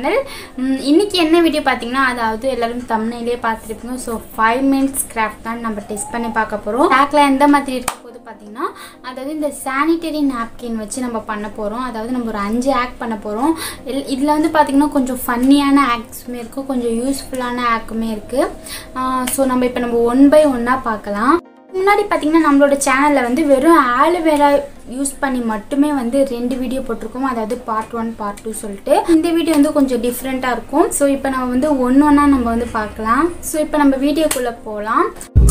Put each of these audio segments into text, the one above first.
channel இன்னைக்கு என்ன video பார்த்தீங்கன்னா அதாவது எல்லாரும் தமிழ்லேயே பார்த்துருப்பீங்க ஸோ ஃபைவ் மினிட்ஸ் கிராஃப்ட் தான் நம்ம டெஸ்ட் பண்ணி பார்க்க போகிறோம் பேக்கில் எந்த மாதிரி இருக்க போது பார்த்தீங்கன்னா அதாவது இந்த சானிட்டரி நாப்கின் வச்சு நம்ம பண்ண போகிறோம் அதாவது நம்ம ஒரு அஞ்சு ஆக்ட் பண்ண போகிறோம் இதில் வந்து பார்த்திங்கன்னா கொஞ்சம் ஃபன்னியான ஆக்ட்ஸுமே இருக்குது கொஞ்சம் யூஸ்ஃபுல்லான ஆக்குமே இருக்குது ஸோ நம்ம இப்போ நம்ம ஒன் பை ஒன்னாக பார்க்கலாம் முன்னாடி பார்த்தீங்கன்னா நம்மளோட சேனலில் வந்து வெறும் ஆலுவேரா யூஸ் பண்ணி மட்டுமே வந்து ரெண்டு வீடியோ போட்டிருக்கோம் அதாவது பார்ட் ஒன் பார்ட் டூ சொல்லிட்டு இந்த வீடியோ வந்து கொஞ்சம் டிஃப்ரெண்ட்டாக இருக்கும் ஸோ இப்போ நம்ம வந்து ஒன்று ஒன்றா நம்ம வந்து பார்க்கலாம் ஸோ இப்போ நம்ம வீடியோக்குள்ளே போகலாம்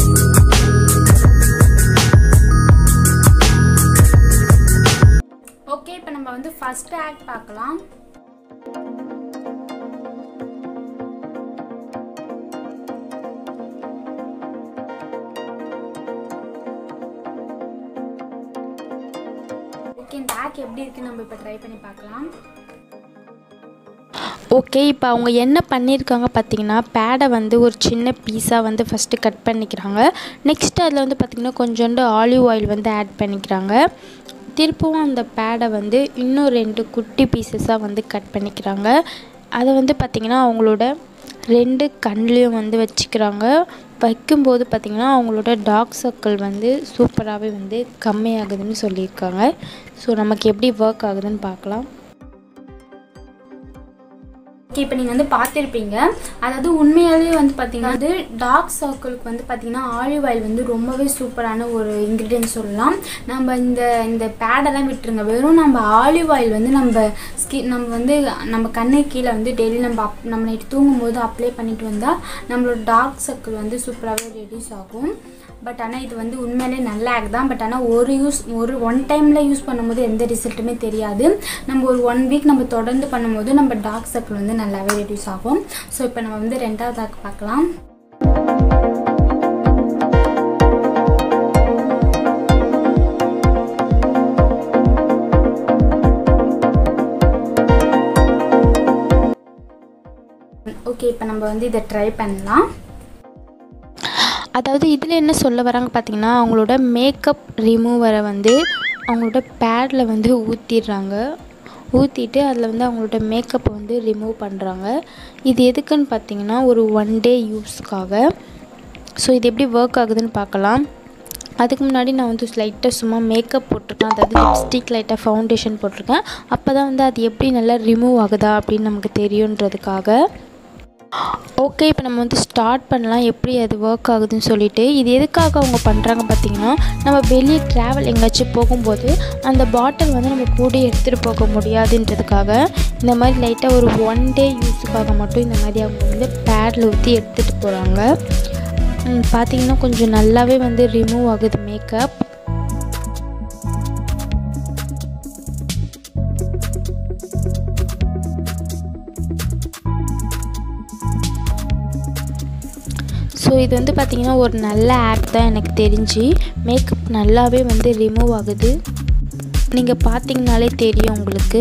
ஓகே இப்போ நம்ம வந்து ஃபர்ஸ்ட் ஆக்ட் பார்க்கலாம் ஓகே இந்த ஆக் எப்படி இருக்குன்னு நம்ம இப்போ ட்ரை பண்ணி பார்க்கலாம் ஓகே இப்போ அவங்க என்ன பண்ணியிருக்காங்க பார்த்தீங்கன்னா பேடை வந்து ஒரு சின்ன பீஸாக வந்து ஃபஸ்ட்டு கட் பண்ணிக்கிறாங்க நெக்ஸ்ட் அதில் வந்து பார்த்திங்கன்னா கொஞ்சோண்டு ஆலிவ் ஆயில் வந்து ஆட் பண்ணிக்கிறாங்க திருப்பவும் அந்த பேடை வந்து இன்னும் ரெண்டு குட்டி பீசஸாக வந்து கட் பண்ணிக்கிறாங்க அதை வந்து பார்த்திங்கன்னா அவங்களோட ரெண்டு கண்லேயும் வந்து வச்சுக்கிறாங்க வைக்கும்போது பார்த்திங்கன்னா அவங்களோட டார்க் சர்க்கிள் வந்து சூப்பராகவே வந்து கம்மியாகுதுன்னு சொல்லியிருக்காங்க ஸோ நமக்கு எப்படி ஒர்க் ஆகுதுன்னு பார்க்கலாம் ஓகே இப்போ நீங்கள் வந்து பார்த்துருப்பீங்க அதாவது உண்மையாகவே வந்து பார்த்தீங்கன்னா அது டார்க் சர்க்கிளுக்கு வந்து பார்த்தீங்கன்னா ஆலிவ் ஆயில் வந்து ரொம்பவே சூப்பரான ஒரு இன்க்ரீடியன்ட் சொல்லலாம் நம்ம இந்த இந்த பேடெல்லாம் விட்டுருங்க வெறும் நம்ம ஆலிவ் ஆயில் வந்து நம்ம ஸ்கின் நம்ம வந்து நம்ம கண்ணு கீழே வந்து டெய்லி நம்ம அப் நம்ம நைட்டு தூங்கும்போது அப்ளை பண்ணிட்டு வந்தால் நம்மளோட டார்க் சர்க்கிள் வந்து சூப்பராகவே ரெடியூஸ் ஆகும் பட் ஆனால் இது வந்து உண்மையிலே நல்ல ஆக் தான் பட் ஆனால் ஒரு யூஸ் ஒரு ஒன் டைமில் யூஸ் பண்ணும்போது எந்த ரிசல்ட்டுமே தெரியாது நம்ம ஒரு ஒன் வீக் நம்ம தொடர்ந்து பண்ணும்போது நம்ம டார்க் சர்க்கிள் வந்து நல்லாவே ரெடியூஸ் ஆகும் ஸோ இப்போ நம்ம வந்து ரெண்டாவது ஆக் பார்க்கலாம் ஓகே இப்போ நம்ம வந்து இதை ட்ரை பண்ணலாம் அதாவது இதில் என்ன சொல்ல வராங்க பார்த்தீங்கன்னா அவங்களோட மேக்கப் ரிமூவரை வந்து அவங்களோட பேடில் வந்து ஊற்றிடுறாங்க ஊற்றிட்டு அதில் வந்து அவங்களோட மேக்கப்பை வந்து ரிமூவ் பண்ணுறாங்க இது எதுக்குன்னு பார்த்தீங்கன்னா ஒரு ஒன் டே யூஸ்க்காக ஸோ இது எப்படி ஒர்க் ஆகுதுன்னு பார்க்கலாம் அதுக்கு முன்னாடி நான் வந்து லைட்டாக சும்மா மேக்கப் போட்டிருக்கேன் அதாவது லிப்ஸ்டிக் லைட்டாக ஃபவுண்டேஷன் போட்டிருக்கேன் அப்போ தான் வந்து அது எப்படி நல்லா ரிமூவ் ஆகுதா அப்படின்னு நமக்கு தெரியுன்றதுக்காக ஓகே இப்போ நம்ம வந்து ஸ்டார்ட் பண்ணலாம் எப்படி அது ஒர்க் ஆகுதுன்னு சொல்லிட்டு இது எதுக்காக அவங்க பண்ணுறாங்க பார்த்தீங்கன்னா நம்ம வெளியே ட்ராவல் எங்கேயாச்சும் போகும்போது அந்த பாட்டில் வந்து நம்ம கூட எடுத்துகிட்டு போக முடியாதுன்றதுக்காக இந்த மாதிரி லைட்டாக ஒரு ஒன் டே யூஸுக்காக மட்டும் இந்த மாதிரி அவங்க வந்து பேடில் ஊற்றி எடுத்துகிட்டு போகிறாங்க பார்த்திங்கன்னா கொஞ்சம் நல்லாவே வந்து ரிமூவ் ஆகுது மேக்கப் ஸோ இது வந்து பார்த்திங்கன்னா ஒரு நல்ல ஆப் தான் எனக்கு தெரிஞ்சு மேக்கப் நல்லாவே வந்து ரிமூவ் ஆகுது நீங்கள் பார்த்தீங்கனாலே தெரியும் உங்களுக்கு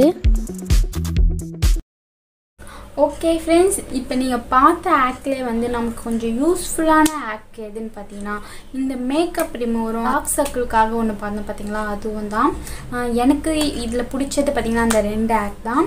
ஓகே ஃப்ரெண்ட்ஸ் இப்போ நீங்கள் பார்த்த ஆக்ட்லேயே வந்து நமக்கு கொஞ்சம் யூஸ்ஃபுல்லான ஆக் எதுன்னு பார்த்தீங்கன்னா இந்த மேக்கப் ரிமூவரும் டார்க் சர்க்கிளுக்காக ஒன்று பார்த்தோம் பார்த்தீங்களா அதுவும் தான் எனக்கு இதில் பிடிச்சது பார்த்தீங்கன்னா அந்த ரெண்டு ஆக் தான்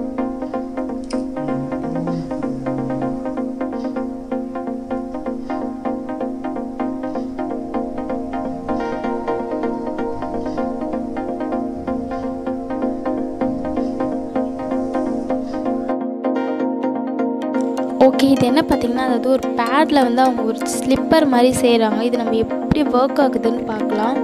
ஓகே இது என்ன பார்த்திங்கன்னா அதாவது ஒரு பேடில் வந்து அவங்க ஒரு ஸ்லிப்பர் மாதிரி செய்கிறாங்க இது நம்ம எப்படி ஒர்க் ஆகுதுன்னு பார்க்கலாம்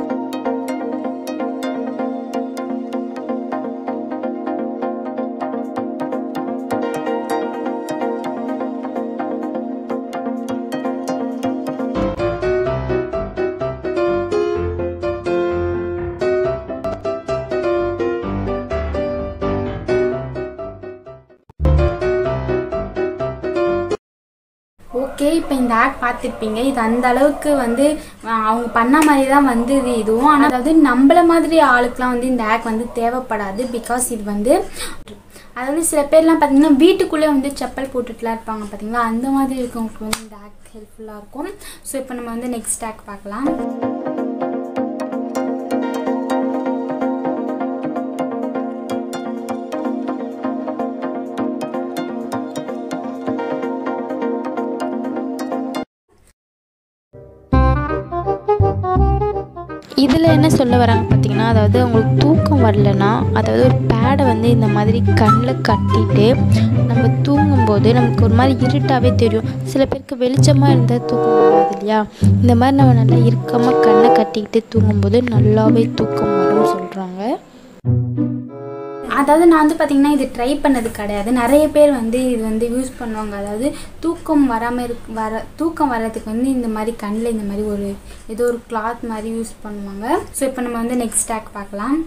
ஓகே இப்போ இந்த ஆக் பார்த்துருப்பீங்க இது அந்த அளவுக்கு வந்து அவங்க பண்ண மாதிரி தான் வந்து இது இதுவும் ஆனால் அதாவது நம்மள மாதிரி ஆளுக்கெலாம் வந்து இந்த ஆக் வந்து தேவைப்படாது பிகாஸ் இது வந்து அதாவது சில பேர்லாம் பார்த்தீங்கன்னா வீட்டுக்குள்ளே வந்து செப்பல் போட்டுட்டுலாம் இருப்பாங்க பார்த்தீங்களா அந்த மாதிரி இருக்கவங்களுக்கு வந்து இந்த ஆக் ஹெல்ப்ஃபுல்லாக இருக்கும் ஸோ இப்போ நம்ம வந்து நெக்ஸ்ட் ஆக் பார்க்கலாம் இதில் என்ன சொல்ல வராங்க பார்த்தீங்கன்னா அதாவது அவங்களுக்கு தூக்கம் வரலன்னா அதாவது ஒரு பேடை வந்து இந்த மாதிரி கண்ணில் கட்டிட்டு நம்ம தூங்கும்போது நமக்கு ஒரு மாதிரி இருட்டாகவே தெரியும் சில பேருக்கு வெளிச்சமாக இருந்தால் தூக்கம் வராது இல்லையா இந்த மாதிரி நம்ம நல்லா இறுக்கமாக கண்ணை கட்டிக்கிட்டு தூங்கும்போது நல்லாவே தூக்கம் வரும்னு சொல்கிறாங்க அதாவது நான் வந்து பார்த்தீங்கன்னா இது ட்ரை பண்ணது கிடையாது நிறைய பேர் வந்து இது வந்து யூஸ் பண்ணுவாங்க அதாவது தூக்கம் வராமல் இருக் வர தூக்கம் வர்றதுக்கு வந்து இந்த மாதிரி கண்ணில் இந்த மாதிரி ஒரு ஏதோ ஒரு கிளாத் மாதிரி யூஸ் பண்ணுவாங்க ஸோ இப்போ நம்ம வந்து நெக்ஸ்ட் டேக் பார்க்கலாம்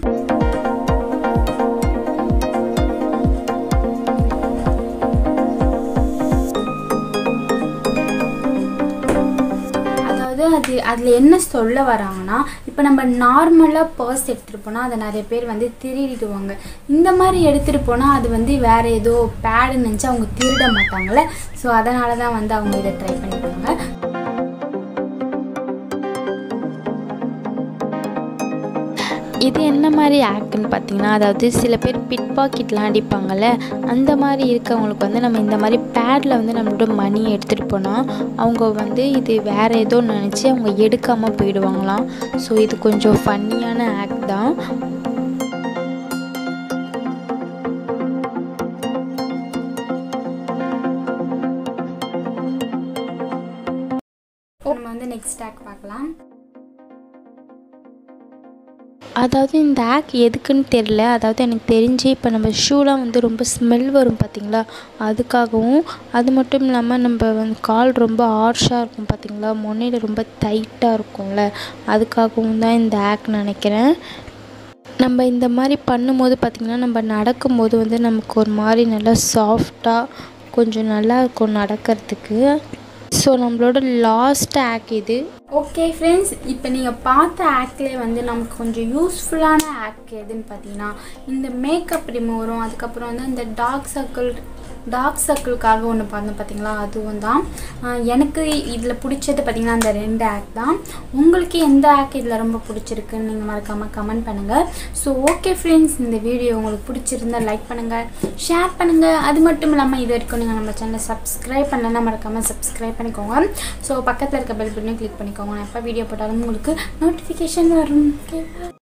அதாவது அது அதில் என்ன சொல்ல வராங்கன்னா இப்போ நம்ம நார்மலாக பர்ஸ் எடுத்துகிட்டு போனால் அதை நிறைய பேர் வந்து திருடிடுவாங்க இந்த மாதிரி எடுத்துகிட்டு போனால் அது வந்து வேறு ஏதோ பேடுன்னு நினச்சி அவங்க திருட மாட்டாங்கல்ல ஸோ அதனால தான் வந்து அவங்க இதை ட்ரை பண்ணிப்பாங்க இது என்ன மாதிரி ஆக்ட்னு பார்த்தீங்கன்னா அதாவது சில பேர் பிட் பாக்கெட்லாம் அடிப்பாங்கள்ல அந்த மாதிரி இருக்கவங்களுக்கு வந்து நம்ம இந்த மாதிரி பேடில் வந்து நம்மளோட மணி எடுத்துகிட்டு போனால் அவங்க வந்து இது வேறு ஏதோ நினச்சி அவங்க எடுக்காமல் போயிடுவாங்களாம் ஸோ இது கொஞ்சம் ஃபன்னியான ஆக்ட் தான் நம்ம வந்து நெக்ஸ்ட் டேக் பார்க்கலாம் அதாவது இந்த ஆக் எதுக்குன்னு தெரில அதாவது எனக்கு தெரிஞ்சு இப்போ நம்ம ஷூலாம் வந்து ரொம்ப ஸ்மெல் வரும் பார்த்தீங்களா அதுக்காகவும் அது மட்டும் இல்லாமல் நம்ம வந்து கால் ரொம்ப ஹார்ஷாக இருக்கும் பார்த்தீங்களா முனையில் ரொம்ப டைட்டாக இருக்கும்ல அதுக்காகவும் தான் இந்த ஆக் நினைக்கிறேன் நம்ம இந்த மாதிரி பண்ணும்போது பார்த்திங்கன்னா நம்ம நடக்கும்போது வந்து நமக்கு ஒரு மாதிரி நல்லா சாஃப்டாக கொஞ்சம் நல்லா இருக்கும் நடக்கிறதுக்கு ஸோ நம்மளோட லாஸ்ட் ஆக் இது ஓகே ஃப்ரெண்ட்ஸ் இப்போ நீங்கள் பார்த்த ஆக்ட்லேயே வந்து நமக்கு கொஞ்சம் யூஸ்ஃபுல்லான ஆக் எதுன்னு பார்த்தீங்கன்னா இந்த மேக்கப் ரிமூவரும் அதுக்கப்புறம் வந்து இந்த டார்க் சர்க்கிள் டார்க் சர்க்கிளுக்காக ஒன்று பார்த்தோம் பார்த்தீங்களா அதுவும் தான் ஆஹ் எனக்கு இதில் பிடிச்சது பார்த்தீங்கன்னா அந்த ரெண்டு ஆக் தான் உங்களுக்கு எந்த ஆக் இதில் ரொம்ப பிடிச்சிருக்குன்னு நீங்கள் மறக்காமல் கமெண்ட் பண்ணுங்கள் ஸோ ஓகே ஃப்ரெண்ட்ஸ் இந்த வீடியோ உங்களுக்கு பிடிச்சிருந்தா லைக் பண்ணுங்கள் ஷேர் பண்ணுங்கள் அது மட்டும் இல்லாமல் இது வரைக்கும் நீங்கள் நம்ம சேனலை சப்ஸ்கிரைப் பண்ணலன்னா மறக்காமல் சப்ஸ்கிரைப் பண்ணிக்கோங்க ஸோ பக்கத்தில் இருக்க பெல் பட்டனையும் கிளிக் பண்ணிக்கோங்க நான் எப்போ வீடியோ போட்டாலும் உங்களுக்கு நோட்டிஃபிகேஷன் வரும் ஓகே